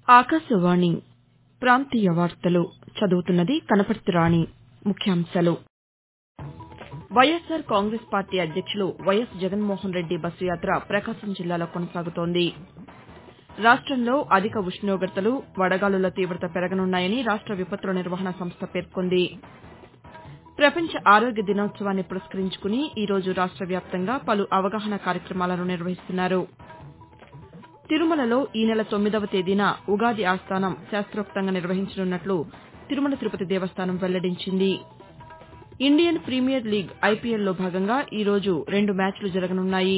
ఆకాశవాణి ప్రాంతీయ వార్తలు చదువుతున్నది కనపర్తి రాణి ముఖ్యాంశాలు వైఎస్సార్ కాంగ్రెస్ పార్టీ అధ్యక్షులు వైఎస్ జగన్మోహన్ రెడ్డి బస్సు యాత ప్రకాశం జిల్లాలో కొనసాగుతోంది రాష్టంలో అధిక ఉష్ణోగ్రతలు వడగాలుల తీవత పెరగనున్నాయని రాష్ట విపత్తుల నిర్వహణ సంస్థ పేర్కొంది ప్రపంచ ఆరోగ్య దినోత్సవాన్ని పురస్కరించుకుని ఈ రోజు రాష్ట వ్యాప్తంగా పలు అవగాహన కార్యక్రమాలను నిర్వహిస్తున్నారు తిరుమలలో ఈ నెల తొమ్మిదవ తేదీన ఉగాది ఆస్థానం శాస్తోక్తంగా నిర్వహించనున్నట్లు తిరుమల తిరుపతి దేవస్థానం వెల్లడించింది ఇండియన్ ప్రీమియర్ లీగ్ ఐపీఎల్లో భాగంగా ఈ రోజు రెండు మ్యాచ్లు జరగనున్నాయి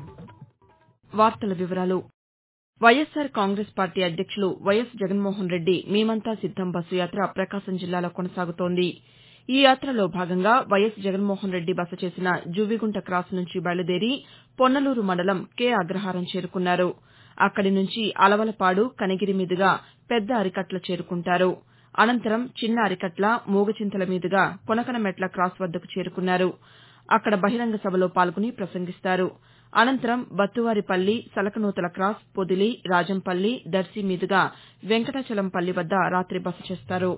వైఎస్సార్ కాంగ్రెస్ పార్టీ అధ్యక్షులు వైఎస్ జగన్మోహన్ రెడ్డి మేమంతా సిద్దం బస్సు యాత ప్రకాశం జిల్లాలో కొనసాగుతోంది ఈ యాతలో భాగంగా వైఎస్ జగన్మోహన్ రెడ్డి బస చేసిన జువ్విగుంట క్రాస్ నుంచి బయలుదేరి పొన్నలూరు మండలం కె అగ్రహారం చేరుకున్నారు అక్కడి నుంచి అలవలపాడు కనిగిరి మీదుగా పెద్ద అరికట్ల చేరుకుంటారు అనంతరం చిన్న అరికట్ల మూగచింతల మీదుగా కొనకనమెట్ల క్రాస్ వద్దకు చేరుకున్నారు అక్కడ బహిరంగ సభలో పాల్గొని ప్రసంగిస్తారు అనంతరం బత్తువారిపల్లి సలకనూతల క్రాస్ పొదిలి రాజంపల్లి దర్శి మీదుగా వెంకటాచలంపల్లి వద్ద రాతి బస చేస్తారు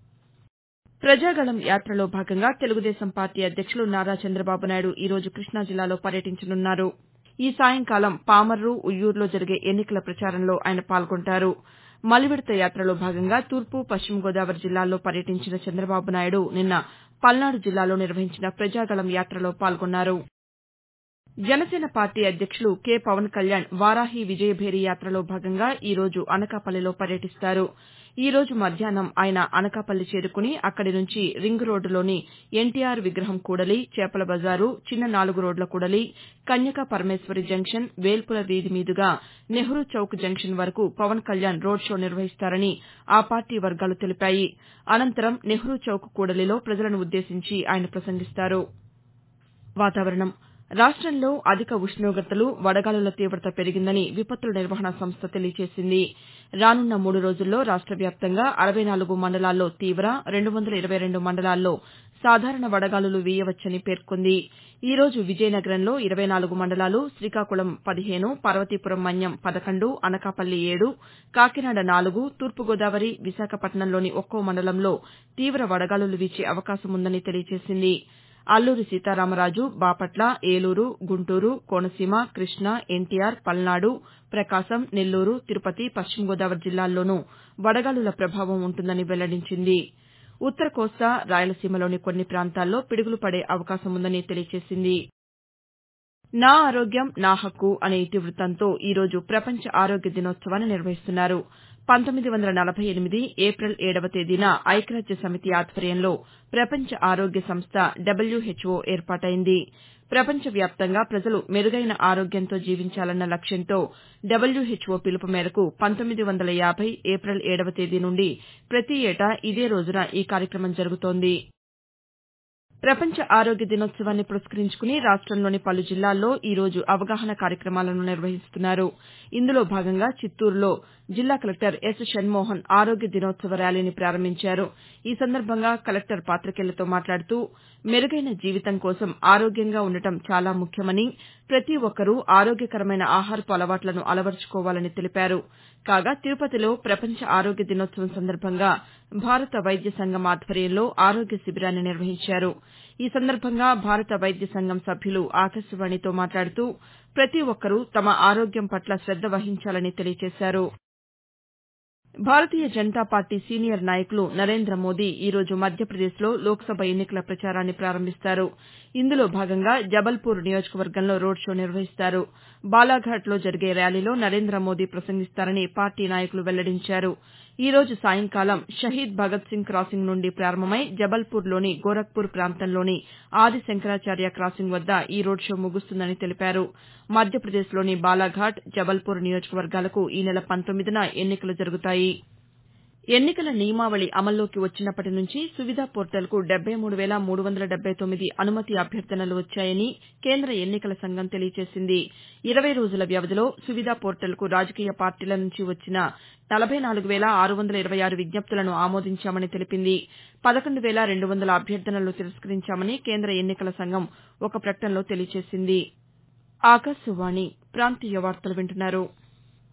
ప్రజాగళం యాత్రలో భాగంగా తెలుగుదేశం పార్టీ అధ్యక్షులు నారా చంద్రబాబు నాయుడు ఈ రోజు కృష్ణా జిల్లాలో పర్యటించనున్నారు ఈ సాయంకాలం పామర్రు ఉయ్యూరులో జరిగే ఎన్నికల ప్రచారంలో ఆయన పాల్గొంటారు మలివిడత యాత్రలో భాగంగా తూర్పు పశ్చిమ గోదావరి జిల్లాల్లో పర్యటించిన చంద్రబాబు నాయుడు నిన్న పల్నాడు జిల్లాలో నిర్వహించిన ప్రజాగళం యాత్రలో పాల్గొన్నారు జనసేన పార్టీ అధ్యక్షులు కె పవన్ కళ్యాణ్ వారాహి విజయభేరి యాత్రలో భాగంగా ఈ రోజు అనకాపల్లిలో పర్యటిస్తారు ఈ రోజు మధ్యాహ్నం ఆయన అనకాపల్లి చేరుకుని అక్కడి నుంచి రింగ్ రోడ్డులోని ఎన్టీఆర్ విగ్రహం కూడలి చేపల బజారు చిన్న నాలుగు రోడ్ల కూడలి కన్యకా పరమేశ్వరి జంక్షన్ వేల్పుల వీధి మీదుగా నెహ్రూ చౌక్ జంక్షన్ వరకు పవన్ కళ్యాణ్ రోడ్ షో నిర్వహిస్తారని ఆ పార్టీ వర్గాలు తెలిపాయి అనంతరం నెహ్రూ చౌక్ కూడలిలో ప్రజలను ఉద్దేశించి ఆయన ప్రసంగిస్తారు వాతావరణం రాష్టంలో అధిక ఉష్ణోగ్రతలు వడగాలుల తీవత పెరిగిందని విపత్తుల నిర్వహణ సంస్థ తెలియజేసింది రానున్న మూడు రోజుల్లో రాష్ట వ్యాప్తంగా అరవై నాలుగు మండలాల్లో తీవ రెండు వందల ఇరవై రెండు మండలాల్లో సాధారణ వడగాలులు వీయవచ్చని పేర్కొంది ఈ రోజు విజయనగరంలో ఇరవై నాలుగు మండలాలు శ్రీకాకుళం పదిహేను పార్వతీపురం మన్యం పదకొండు అనకాపల్లి ఏడు కాకినాడ నాలుగు తూర్పుగోదావరి విశాఖపట్నంలోని ఒక్కో మండలంలో తీవ వడగాలులు వీచే అవకాశం ఉందని తెలియజేసింది అల్లూరి సీతారామరాజు బాపట్ల ఏలూరు గుంటూరు కోనసీమ కృష్ణా ఎన్టీఆర్ పల్నాడు ప్రకాశం నెల్లూరు తిరుపతి పశ్చిమ గోదావరి జిల్లాల్లోనూ వడగాలుల ప్రభావం ఉంటుందని వెల్లడించింది ఉత్తర కోస్తా రాయలసీమలోని కొన్ని ప్రాంతాల్లో పిడుగులు పడే అవకాశం ఉందని తెలియజేసింది నా ఆరోగ్యం నా హక్కు అనే ఇతివృత్తంతో ఈ రోజు ప్రపంచ ఆరోగ్య దినోత్సవాన్ని నిర్వహిస్తున్నారు పంతొమ్మిది వందల నలభై ఎనిమిది ఏప్రిల్ ఏడవ తేదీన ఐక్యరాజ్య సమితి ఆధ్వర్యంలో ప్రపంచ ఆరోగ్య సంస్థ డబ్ల్యూహెచ్ఓ ఏర్పాటైంది ప్రపంచ వ్యాప్తంగా ప్రజలు మెరుగైన ఆరోగ్యంతో జీవించాలన్న లక్ష్యంతో డబ్ల్యూహెచ్ఓ పిలుపు మేరకు పంతొమ్మిది వందల యాభై ఏప్రిల్ ఏడవ తేదీ నుండి ప్రతి ఏటా ఇదే రోజున ఈ కార్యక్రమం జరుగుతోంది ప్రపంచ ఆరోగ్య దినోత్సవాన్ని పురస్కరించుకుని రాష్టంలోని పలు జిల్లాల్లో ఈ రోజు అవగాహన కార్యక్రమాలను నిర్వహిస్తున్నారు ఇందులో భాగంగా చిత్తూరులో జిల్లా కలెక్టర్ ఎస్ షణ్మోహన్ ఆరోగ్య దినోత్సవ ర్యాలీని ప్రారంభించారు ఈ సందర్భంగా కలెక్టర్ పాతికేయులతో మాట్లాడుతూ మెరుగైన జీవితం కోసం ఆరోగ్యంగా ఉండటం చాలా ముఖ్యమని ప్రతి ఒక్కరూ ఆరోగ్యకరమైన ఆహారపు అలవాట్లను అలవరుచుకోవాలని తెలిపారు కాగా తిరుపతిలో ప్రపంచ ఆరోగ్య దినోత్సవం సందర్భంగా భారత వైద్య సంఘం ఆధ్వర్యంలో ఆరోగ్య శిబిరాన్ని నిర్వహించారు ఈ సందర్భంగా భారత వైద్య సంఘం సభ్యులు ఆకాశవాణితో మాట్లాడుతూ ప్రతి ఒక్కరూ తమ ఆరోగ్యం పట్ల శద్ద వహించాలని తెలియజేశారు భారతీయ జనతా పార్టీ సీనియర్ నాయకులు నరేంద్ర మోదీ ఈ రోజు మధ్యప్రదేశ్లో లోక్సభ ఎన్నికల ప్రచారాన్ని ప్రారంభిస్తారు ఇందులో భాగంగా జబల్పూర్ నియోజకవర్గంలో రోడ్ షో నిర్వహిస్తారు బాలాఘాట్లో జరిగే ర్యాలీలో నరేంద్ర మోదీ ప్రసంగిస్తారని పార్టీ నాయకులు వెల్లడించారు ఈ రోజు సాయంకాలం షహీద్ భగత్ సింగ్ క్రాసింగ్ నుండి ప్రారంభమై జబల్పూర్లోని గోరఖ్పూర్ ప్రాంతంలోని ఆది శంకరాచార్య క్రాసింగ్ వద్ద ఈ రోడ్ షో ముగుస్తుందని తెలిపారు మధ్యప్రదేశ్లోని బాలాఘాట్ జబల్పూర్ నియోజకవర్గాలకు ఈ నెల పంతొమ్మిదిన ఎన్నికలు జరుగుతాయి ఎన్నికల నియమావళి అమల్లోకి వచ్చినప్పటి నుంచి సువిధ పోర్టల్కు డెబ్బై మూడు వేల మూడు వందల డెబ్బై తొమ్మిది అనుమతి అభ్యర్థనలు వచ్చాయని కేంద్ర ఎన్నికల సంఘం తెలియజేసింది ఇరవై రోజుల వ్యవధిలో సువిధ పోర్టల్కు రాజకీయ పార్టీల నుంచి వచ్చిన నలభై నాలుగు వేల ఆరు వందల ఇరవై ఆరు విజ్ఞప్తులను ఆమోదించామని తెలిపింది పదకొండు వేల రెండు వందల అభ్యర్థనలు తిరస్కరించామని కేంద్ర ఎన్నికల సంఘం ఒక ప్రకటనలో తెలియజేసింది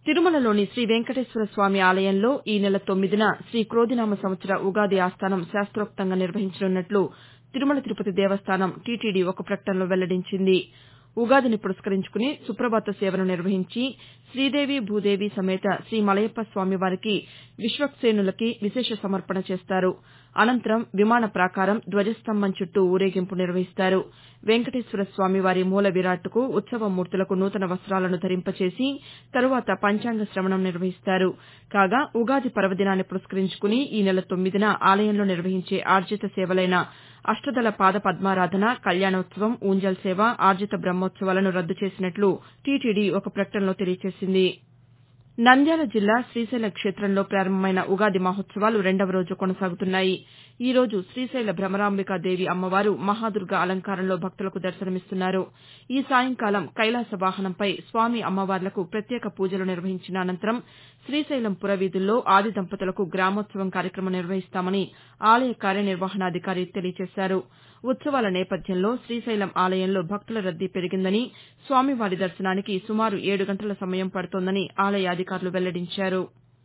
తిరుమలలోని శ్రీ వెంకటేశ్వర స్వామి ఆలయంలో ఈ నెల తొమ్మిదిన శ్రీ క్రోధినామ సంవత్సర ఉగాది ఆస్థానం శాస్తోక్తంగా నిర్వహించనున్నట్లు తిరుమల తిరుపతి దేవస్థానం టీటీడీ ఒక ప్రకటనలో వెల్లడించింది ఉగాదిని పురస్కరించుకుని సుప్రభాత సేవను నిర్వహించి శ్రీదేవి భూదేవి సమేత శ్రీ మలయప్ప స్వామివారికి విశ్వక్సేనులకి విశేష సమర్పణ చేస్తారు అనంతరం విమాన ప్రాకారం ధ్వజస్తంభం చుట్టూ ఊరేగింపు నిర్వహిస్తారు వెంకటేశ్వర స్వామివారి మూల విరాట్కు ఉత్సవ మూర్తులకు నూతన వస్తాలను ధరింపచేసి తరువాత పంచాంగ శవణం నిర్వహిస్తారు కాగా ఉగాది పర్వదినాన్ని పురస్కరించుకుని ఈ నెల తొమ్మిదిన ఆలయంలో నిర్వహించే ఆర్జిత సేవలైన అష్టదళ పాద పద్మారాధన కళ్యాణోత్సవం ఊంజల్ సేవ ఆర్జిత బ్రహ్మోత్సవాలను రద్దు చేసినట్లు టీటీడీ ఒక ప్రకటనలో తెలియజేసింది నంద్యాల జిల్లా శ్రీశైల క్షేత్రంలో ప్రారంభమైన ఉగాది మహోత్సవాలు రెండవ రోజు కొనసాగుతున్నాయి ఈ రోజు శ్రీశైల భ్రమరాంబికాదేవి అమ్మవారు మహాదుర్గ అలంకారంలో భక్తులకు దర్శనమిస్తున్నారు ఈ సాయంకాలం కైలాస వాహనంపై స్వామి అమ్మవార్లకు ప్రత్యేక పూజలు నిర్వహించిన అనంతరం శ్రీశైలం పురవీధుల్లో ఆది దంపతులకు గ్రామోత్సవం కార్యక్రమం నిర్వహిస్తామని ఆలయ కార్యనిర్వహణాధికారి తెలియజేశారు ఉత్సవాల నేపథ్యంలో శ్రీశైలం ఆలయంలో భక్తుల రద్దీ పెరిగిందని స్వామివారి దర్శనానికి సుమారు ఏడు గంటల సమయం పడుతోందని ఆలయ అధికారులు వెల్లడించారు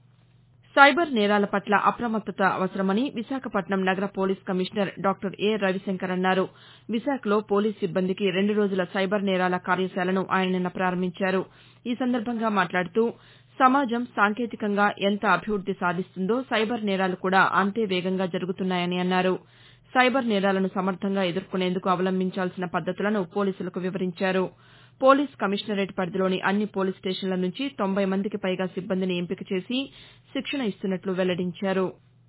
సైబర్ నేరాల పట్ల అప్రమత్తత అవసరమని విశాఖపట్నం నగర police commissioner doctor A Ravishankar అన్నారు విశాఖలో పోలీస్ సిబ్బందికి రెండు రోజుల సైబర్ నేరాల కార్యశాలను ఆయన నిన్న ప్రారంభించారు ఈ సందర్భంగా మాట్లాడుతూ సమాజం సాంకేతికంగా ఎంత అభివృద్ది సాధిస్తుందో సైబర్ నేరాలు కూడా అంతే వేగంగా జరుగుతున్నాయని అన్నారు సైబర్ నేరాలను సమర్థంగా ఎదుర్కొనేందుకు అవలంబించాల్సిన పద్దతులను పోలీసులకు వివరించారు పోలీస్ కమిషనరేట్ పరిధిలోని అన్ని పోలీస్ స్టేషన్ల నుంచి తొంభై మందికి పైగా సిబ్బందిని ఎంపిక చేసి శిక్షణ ఇస్తున్నట్లు వెల్లడించారు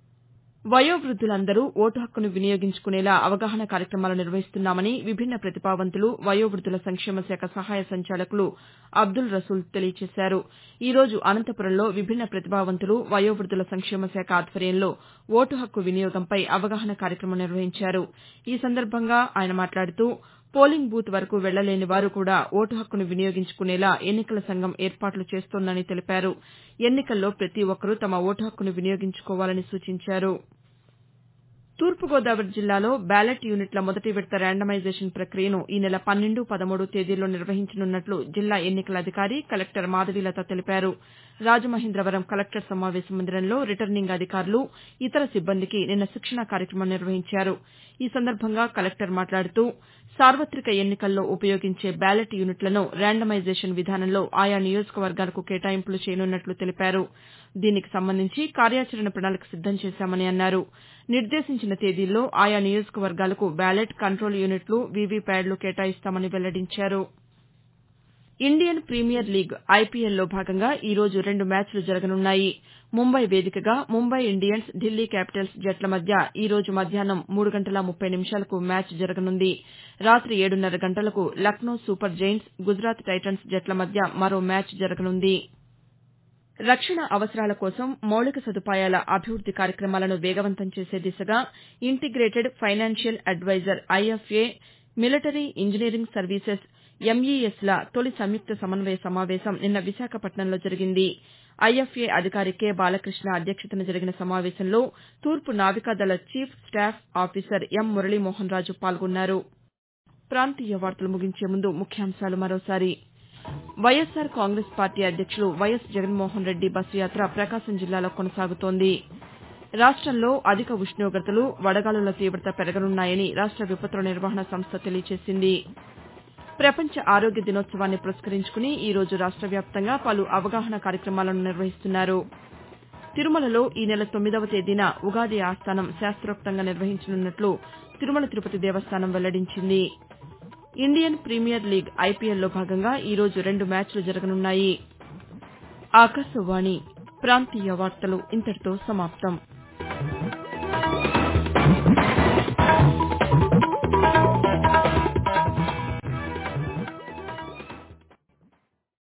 వయోవృద్దులందరూ ఓటు హక్కును వినియోగించుకునేలా అవగాహన కార్యక్రమాలు నిర్వహిస్తున్నామని విభిన్న ప్రతిభావంతులు వయోవృద్దుల సంక్షేమ శాఖ సహాయ సంచాలకులు అబ్దుల్ రసూల్ తెలియజేశారు ఈ రోజు అనంతపురంలో విభిన్న ప్రతిభావంతులు వయోవృద్దుల సంక్షేమ శాఖ ఆధ్వర్యంలో ఓటు హక్కు వినియోగంపై అవగాహన కార్యక్రమం నిర్వహించారు ఈ సందర్భంగా ఆయన మాట్లాడుతూ పోలింగ్ బూత్ వరకు వెళ్లలేని వారు కూడా ఓటు హక్కును వినియోగించుకునేలా ఎన్నికల సంఘం ఏర్పాట్లు చేస్తోందని తెలిపారు ఎన్నికల్లో ప్రతి ఒక్కరూ తమ ఓటు హక్కును వినియోగించుకోవాలని సూచించారు తూర్పుగోదావరి జిల్లాలో బ్యాలెట్ యూనిట్ల మొదటి విడత ర్యాండమైజేషన్ ప్రక్రియను ఈ నెల పన్నెండు పదమూడు తేదీల్లో నిర్వహించనున్నట్లు జిల్లా ఎన్నికల అధికారి కలెక్టర్ మాధవీలత తెలిపారు రాజమహేంద్రవరం కలెక్టర్ సమావేశ మందిరంలో రిటర్నింగ్ అధికారులు ఇతర సిబ్బందికి నిన్న శిక్షణా కార్యక్రమం నిర్వహించారు ఈ సందర్భంగా కలెక్టర్ మాట్లాడుతూ సార్వతిక ఎన్నికల్లో ఉపయోగించే బ్యాలెట్ యూనిట్లను ర్యాండమైజేషన్ విధానంలో ఆయా నియోజకవర్గాలకు కేటాయింపులు చేయనున్నట్లు తెలిపారు దీనికి సంబంధించి కార్యాచరణ ప్రణాళిక సిద్దం చేశామని అన్నారు నిర్దేశించిన తేదీల్లో ఆయా నియోజకవర్గాలకు బ్యాలెట్ కంట్రోల్ యూనిట్లు వీవీప్యాడ్లు కేటాయిస్తామని వెల్లడించారు ఇండియన్ ప్రీమియర్ లీగ్ ఐపీఎల్లో భాగంగా ఈ రోజు రెండు మ్యాచ్లు జరగనున్నాయి ముంబై వేదికగా ముంబై ఇండియన్స్ ఢిల్లీ క్యాపిటల్స్ జట్ల మధ్య ఈ రోజు మధ్యాహ్నం మూడు గంటల ముప్పై నిమిషాలకు మ్యాచ్ జరగనుంది రాతి ఏడున్నర గంటలకు Lucknow Super Giants Gujarat Titans జట్ల మధ్య మరో మ్యాచ్ జరగనుంది రక్షణ అవసరాల కోసం మౌలిక సదుపాయాల అభివృద్ది కార్యక్రమాలను వేగవంతం చేసే దిశగా integrated financial adviser IFA military engineering services ఎంఈఎస్ల తొలి సంయుక్త సమన్వయ సమావేశం నిన్న విశాఖపట్నంలో జరిగింది ఐఎఫ్ఏ అధికారి కె బాలకృష్ణ అధ్యక్షతన జరిగిన సమావేశంలో తూర్పు నావికాదళ chief staff officer M Muralimohan Raju పాల్గొన్నారు ప్రాంతీయ వార్తలు ముగించే ముందు ముఖ్యాంశాలు మరోసారి వైఎస్సార్ కాంగ్రెస్ పార్టీ అధ్యక్షులు వైఎస్ జగన్మోహన్ రెడ్డి బస్సు యాత్ర ప్రకాశం జిల్లాలో కొనసాగుతోంది రాష్టంలో అధిక ఉష్ణోగ్రతలు వడగాలుల తీవ్రత పెరగనున్నాయని రాష్ట విపత్తుల నిర్వహణ సంస్థ తెలియజేసింది ప్రపంచ ఆరోగ్య దినోత్సవాన్ని పురస్కరించుకుని ఈ రోజు రాష్ట వ్యాప్తంగా పలు అవగాహన కార్యక్రమాలను నిర్వహిస్తున్నారు తిరుమలలో ఈ నెల తొమ్మిదవ తేదీన ఉగాది ఆస్థానం శాస్తోక్తంగా నిర్వహించనున్నట్లు తిరుమల తిరుపతి దేవస్థానం వెల్లడించింది ఇండియన్ ప్రీమియర్ లీగ్ ఐపీఎల్లో భాగంగా ఈ రోజు రెండు మ్యాచ్లు జరగనున్నాయి ఆకాశవాణి ప్రాంతీయ వార్తలు ఇంతటితో సమాప్తం